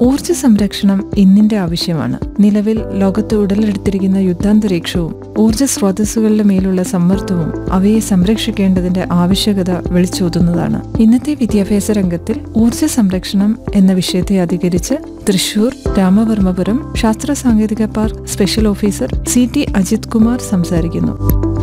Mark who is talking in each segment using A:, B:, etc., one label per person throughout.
A: ഊർജ സംരക്ഷണം ഇന്നിന്റെ ആവശ്യമാണ് നിലവിൽ ലോകത്ത് ഉടലെടുത്തിരിക്കുന്ന യുദ്ധാന്തരീക്ഷവും ഊർജ സ്രോതസ്സുകളുടെ മേലുള്ള സമ്മർദ്ദവും അവയെ സംരക്ഷിക്കേണ്ടതിന്റെ ആവശ്യകത വിളിച്ചോതുന്നതാണ് ഇന്നത്തെ വിദ്യാഭ്യാസ രംഗത്തിൽ ഊർജ സംരക്ഷണം എന്ന വിഷയത്തെ അധികരിച്ച് തൃശൂർ രാമവർമ്മപുരം ശാസ്ത്ര സാങ്കേതിക park special officer C T Ajith Kumar സംസാരിക്കുന്നു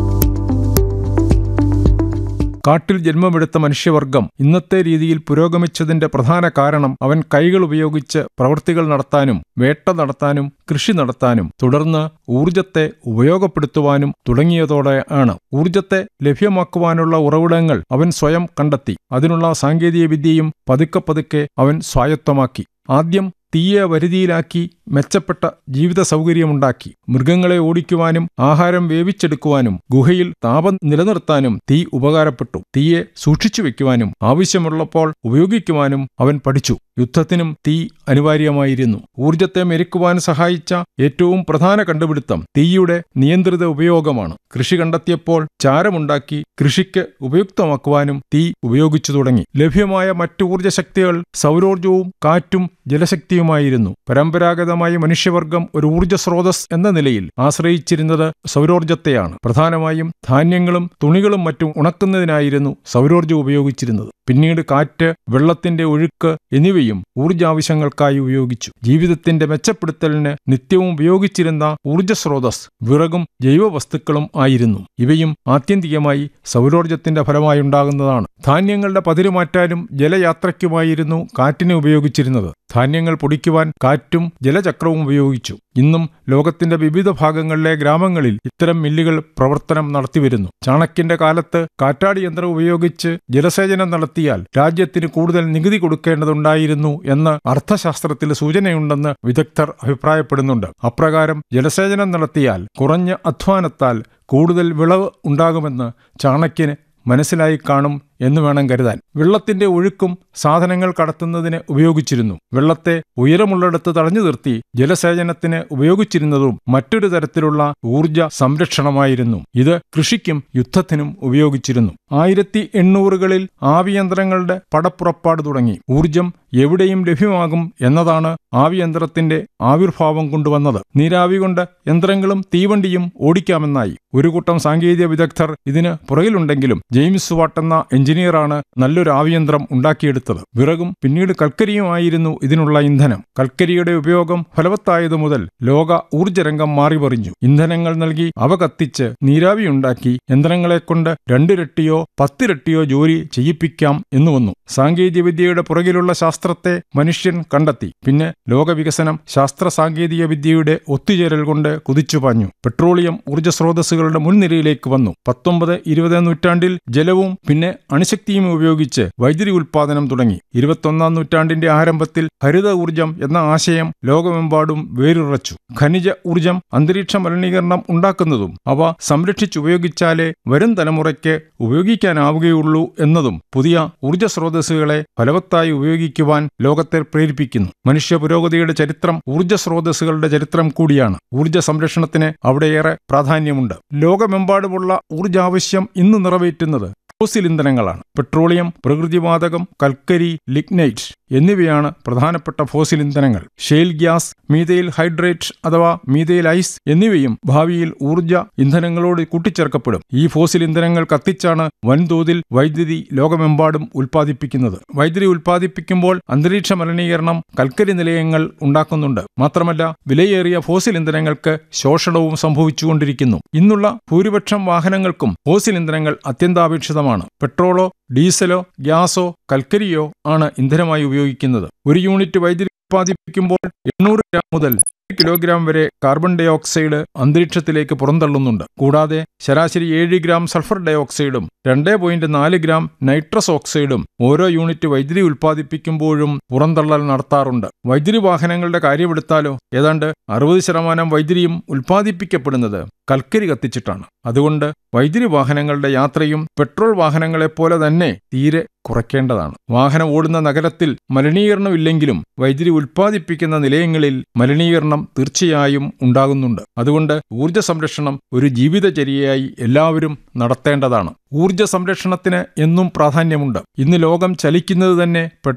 B: കാട്ടിൽ ജന്മമെടുത്ത മനുഷ്യവർഗം ഇന്നത്തെ രീതിയിൽ പുരോഗമിച്ചതിന്റെ പ്രധാന കാരണം അവൻ കൈകൾ ഉപയോഗിച്ച് പ്രവൃത്തികൾ നടത്താനും വേട്ട നടത്താനും കൃഷി നടത്താനും തുടർന്ന് ഊർജത്തെ ഉപയോഗപ്പെടുത്തുവാനും തുടങ്ങിയതോടെ ആണ് ഊർജത്തെ ലഭ്യമാക്കുവാനുള്ള ഉറവിടങ്ങൾ അവൻ സ്വയം കണ്ടെത്തി അതിനുള്ള സാങ്കേതിക വിദ്യയും പതുക്കെ പതുക്കെ അവൻ സ്വായത്തമാക്കി ആദ്യം തീയെ വരുതിയിലാക്കി മെച്ചപ്പെട്ട ജീവിത സൗകര്യമുണ്ടാക്കി മൃഗങ്ങളെ ഓടിക്കുവാനും ആഹാരം വേവിച്ചെടുക്കുവാനും ഗുഹയിൽ താപം നിലനിർത്താനും തീ ഉപകാരപ്പെട്ടു തീയെ സൂക്ഷിച്ചു വെക്കുവാനും ആവശ്യമുള്ളപ്പോൾ ഉപയോഗിക്കുവാനും അവൻ പഠിച്ചു യുദ്ധത്തിനും തീ അനിവാര്യമായിരുന്നു ഊർജത്തെ മെരുക്കുവാൻ സഹായിച്ച ഏറ്റവും പ്രധാന കണ്ടുപിടുത്തം തീയുടെ നിയന്ത്രിത ഉപയോഗമാണ് കൃഷി കണ്ടെത്തിയപ്പോൾ ചാരമുണ്ടാക്കി കൃഷിക്ക് ഉപയുക്തമാക്കുവാനും തീ ഉപയോഗിച്ചു തുടങ്ങി ലഭ്യമായ മറ്റു ഊർജ്ജശക്തികൾ സൗരോർജവും കാറ്റും ജലശക്തിയുമായിരുന്നു പരമ്പരാഗതമായി മനുഷ്യവർഗം ഒരു ഊർജ്ജ സ്രോതസ് എന്ന നിലയിൽ ആശ്രയിച്ചിരുന്നത് സൗരോർജത്തെയാണ് പ്രധാനമായും ധാന്യങ്ങളും തുണികളും മറ്റും ഉണക്കുന്നതിനായിരുന്നു സൗരോർജ്ജം ഉപയോഗിച്ചിരുന്നത് പിന്നീട് കാറ്റ് വെള്ളത്തിന്റെ ഒഴുക്ക് എന്നിവയും ഊർജാവശ്യങ്ങൾക്കായി ഉപയോഗിച്ചു ജീവിതത്തിന്റെ മെച്ചപ്പെടുത്തലിന് നിത്യവും ഉപയോഗിച്ചിരുന്ന ഊർജ്ജ സ്രോതസ് വിറകും ജൈവവസ്തുക്കളും ആയിരുന്നു ഇവയും ആത്യന്തികമായി സൗരോർജത്തിന്റെ ഫലമായുണ്ടാകുന്നതാണ് ധാന്യങ്ങളുടെ പതിരുമാറ്റാനും ജലയാത്രയ്ക്കുമായിരുന്നു കാറ്റിനെ ഉപയോഗിച്ചിരുന്നത് ധാന്യങ്ങൾ പൊടിക്കുവാൻ കാറ്റും ജലചക്രവും ഉപയോഗിച്ചു ഇന്നും ലോകത്തിന്റെ വിവിധ ഭാഗങ്ങളിലെ ഗ്രാമങ്ങളിൽ ഇത്തരം മില്ലുകൾ പ്രവർത്തനം നടത്തിവരുന്നു ചാണക്യന്റെ കാലത്ത് കാറ്റാടി യന്ത്രം ഉപയോഗിച്ച് ജലസേചനം നടത്തിയാൽ രാജ്യത്തിന് കൂടുതൽ നികുതി കൊടുക്കേണ്ടതുണ്ടായിരുന്നു എന്ന് അർത്ഥശാസ്ത്രത്തിൽ സൂചനയുണ്ടെന്ന് വിദഗ്ധർ അഭിപ്രായപ്പെടുന്നുണ്ട് അപ്രകാരം ജലസേചനം നടത്തിയാൽ കുറഞ്ഞ അധ്വാനത്താൽ കൂടുതൽ വിളവ് ഉണ്ടാകുമെന്ന് ചാണക്യന് മനസ്സിലായി കാണും എന്ന് വേണം കരുതാൻ വെള്ളത്തിന്റെ ഒഴുക്കും സാധനങ്ങൾ കടത്തുന്നതിന് ഉപയോഗിച്ചിരുന്നു വെള്ളത്തെ ഉയരമുള്ളിടത്ത് തടഞ്ഞു നിർത്തി ജലസേചനത്തിന് ഉപയോഗിച്ചിരുന്നതും മറ്റൊരു തരത്തിലുള്ള ഊർജ സംരക്ഷണമായിരുന്നു ഇത് കൃഷിക്കും യുദ്ധത്തിനും ഉപയോഗിച്ചിരുന്നു ആയിരത്തി എണ്ണൂറുകളിൽ ആവിയന്ത്രങ്ങളുടെ പടപ്പുറപ്പാട് തുടങ്ങി ഊർജം എവിടെയും ലഭ്യമാകും എന്നതാണ് ആവിയന്ത്രത്തിന്റെ ആവിർഭാവം കൊണ്ടുവന്നത് നീരാവി കൊണ്ട് യന്ത്രങ്ങളും തീവണ്ടിയും ഓടിക്കാമെന്നായി ഒരു കൂട്ടം സാങ്കേതിക വിദഗ്ധർ ഇതിന് പുറകിലുണ്ടെങ്കിലും ജെയിംസ് വാട്ട് എന്ന എഞ്ചിനീയറാണ് നല്ലൊരു ആവിയന്ത്രം ഉണ്ടാക്കിയെടുത്തത് വിറകും പിന്നീട് കൽക്കരിയുമായിരുന്നു ഇതിനുള്ള ഇന്ധനം കൽക്കരിയുടെ ഉപയോഗം ഫലവത്തായതു മുതൽ ലോക ഊർജ്ജരംഗം മാറിമറിഞ്ഞു ഇന്ധനങ്ങൾ നൽകി അവ കത്തിച്ച് നീരാവിയുണ്ടാക്കി യന്ത്രങ്ങളെക്കൊണ്ട് രണ്ടിരട്ടിയോ പത്തിരട്ടിയോ ജോലി ചെയ്യിപ്പിക്കാം എന്നു വന്നു സാങ്കേതികവിദ്യയുടെ പുറകിലുള്ള ശാസ്ത്രത്തെ മനുഷ്യൻ കണ്ടെത്തി പിന്നെ ലോകവികസനം ശാസ്ത്ര സാങ്കേതിക വിദ്യയുടെ ഒത്തുചേരൽ കൊണ്ട് കുതിച്ചുപാഞ്ഞു പെട്രോളിയം ഊർജ്ജ സ്രോതസ്സുകളുടെ മുൻനിരയിലേക്ക് വന്നു പത്തൊമ്പത് ഇരുപത് നൂറ്റാണ്ടിൽ ജലവും പിന്നെ അണുശക്തിയും ഉപയോഗിച്ച് വൈദ്യുതി ഉൽപാദനം തുടങ്ങി ഇരുപത്തൊന്നാം നൂറ്റാണ്ടിന്റെ ആരംഭത്തിൽ ഹരിത ഊർജം എന്ന ആശയം ലോകമെമ്പാടും വേരുറച്ചു ഖനിജ ഊർജം അന്തരീക്ഷ മലിനീകരണം ഉണ്ടാക്കുന്നതും അവ സംരക്ഷിച്ചുപയോഗിച്ചാലേ വരും തലമുറയ്ക്ക് ഉപയോഗിക്കാനാവുകയുള്ളൂ എന്നതും പുതിയ ഊർജ്ജ സ്രോതസ്സുകളെ ഫലവത്തായി ഉപയോഗിക്കുവാൻ ലോകത്തെ പ്രേരിപ്പിക്കുന്നു മനുഷ്യ പുരോഗതിയുടെ ചരിത്രം ഊർജ്ജ സ്രോതസ്സുകളുടെ ചരിത്രം കൂടിയാണ് ഊർജ്ജ സംരക്ഷണത്തിന് അവിടെയേറെ പ്രാധാന്യമുണ്ട് ലോകമെമ്പാടുമുള്ള ഊർജ്ജാവശ്യം ഇന്ന് നിറവേറ്റുന്നത് ഫോസിൽ ഇന്ധനങ്ങളാണ് പെട്രോളിയം പ്രകൃതിവാതകം കൽക്കരി ലിഗ്നൈറ്റ് എന്നിവയാണ് പ്രധാനപ്പെട്ട ഫോസിൽ ഇന്ധനങ്ങൾ ഷെയിൽ ഗ്യാസ് മീതയിൽ ഹൈഡ്രേറ്റ് അഥവാ മീതയിൽ ഐസ് എന്നിവയും ഭാവിയിൽ ഊർജ്ജ ഇന്ധനങ്ങളോട് കൂട്ടിച്ചേർക്കപ്പെടും ഈ ഫോസിൽ ഇന്ധനങ്ങൾ കത്തിച്ചാണ് വൻതോതിൽ വൈദ്യുതി ലോകമെമ്പാടും ഉൽപ്പാദിപ്പിക്കുന്നത് വൈദ്യുതി ഉൽപ്പാദിപ്പിക്കുമ്പോൾ അന്തരീക്ഷ മലിനീകരണം കൽക്കരി നിലയങ്ങൾ ഉണ്ടാക്കുന്നുണ്ട് മാത്രമല്ല വിലയേറിയ ഫോസിൽ ഇന്ധനങ്ങൾക്ക് ശോഷണവും സംഭവിച്ചുകൊണ്ടിരിക്കുന്നു ഇന്നുള്ള ഭൂരിപക്ഷം വാഹനങ്ങൾക്കും ഫോസിൽ ഇന്ധനങ്ങൾ അത്യന്താപേക്ഷിതമാണ് പെട്രോളോ ഡീസലോ ഗ്യാസോ കൽക്കരിയോ ആണ് ഇന്ധനമായി ഉപയോഗിക്കുന്നത് ഒരു യൂണിറ്റ് വൈദ്യുതി ഉത്പാദിപ്പിക്കുമ്പോൾ എണ്ണൂറ് ഗ്രാം മുതൽ കിലോഗ്രാം വരെ കാർബൺ ഡൈ ഓക്സൈഡ് അന്തരീക്ഷത്തിലേക്ക് പുറന്തള്ളുന്നുണ്ട് കൂടാതെ ശരാശരി ഏഴ് ഗ്രാം സൾഫർ ഡൈ ഓക്സൈഡും രണ്ട് പോയിന്റ് നാല് ഗ്രാം നൈട്രസ് ഓക്സൈഡും ഓരോ യൂണിറ്റ് വൈദ്യുതി ഉൽപ്പാദിപ്പിക്കുമ്പോഴും പുറന്തള്ളൽ നടത്താറുണ്ട് വൈദ്യുതി വാഹനങ്ങളുടെ കാര്യമെടുത്താലോ ഏതാണ്ട് അറുപത് ശതമാനം വൈദ്യുതിയും ഉൽപ്പാദിപ്പിക്കപ്പെടുന്നത് കൽക്കരി കത്തിച്ചിട്ടാണ് അതുകൊണ്ട് വൈദ്യുതി വാഹനങ്ങളുടെ യാത്രയും പെട്രോൾ വാഹനങ്ങളെപ്പോലെ തന്നെ തീരെ കുറയ്ക്കേണ്ടതാണ് വാഹനം ഓടുന്ന നഗരത്തിൽ മലിനീകരണമില്ലെങ്കിലും വൈദ്യുതി ഉൽപ്പാദിപ്പിക്കുന്ന നിലയങ്ങളിൽ മലിനീകരണം തീർച്ചയായും ഉണ്ടാകുന്നുണ്ട് അതുകൊണ്ട് ഊർജ്ജ സംരക്ഷണം ഒരു ജീവിതചര്യയായി എല്ലാവരും നടത്തേണ്ടതാണ് ഊർജ്ജ സംരക്ഷണത്തിന് എന്നും പ്രാധാന്യമുണ്ട് ഇന്ന് ലോകം ചലിക്കുന്നത് തന്നെ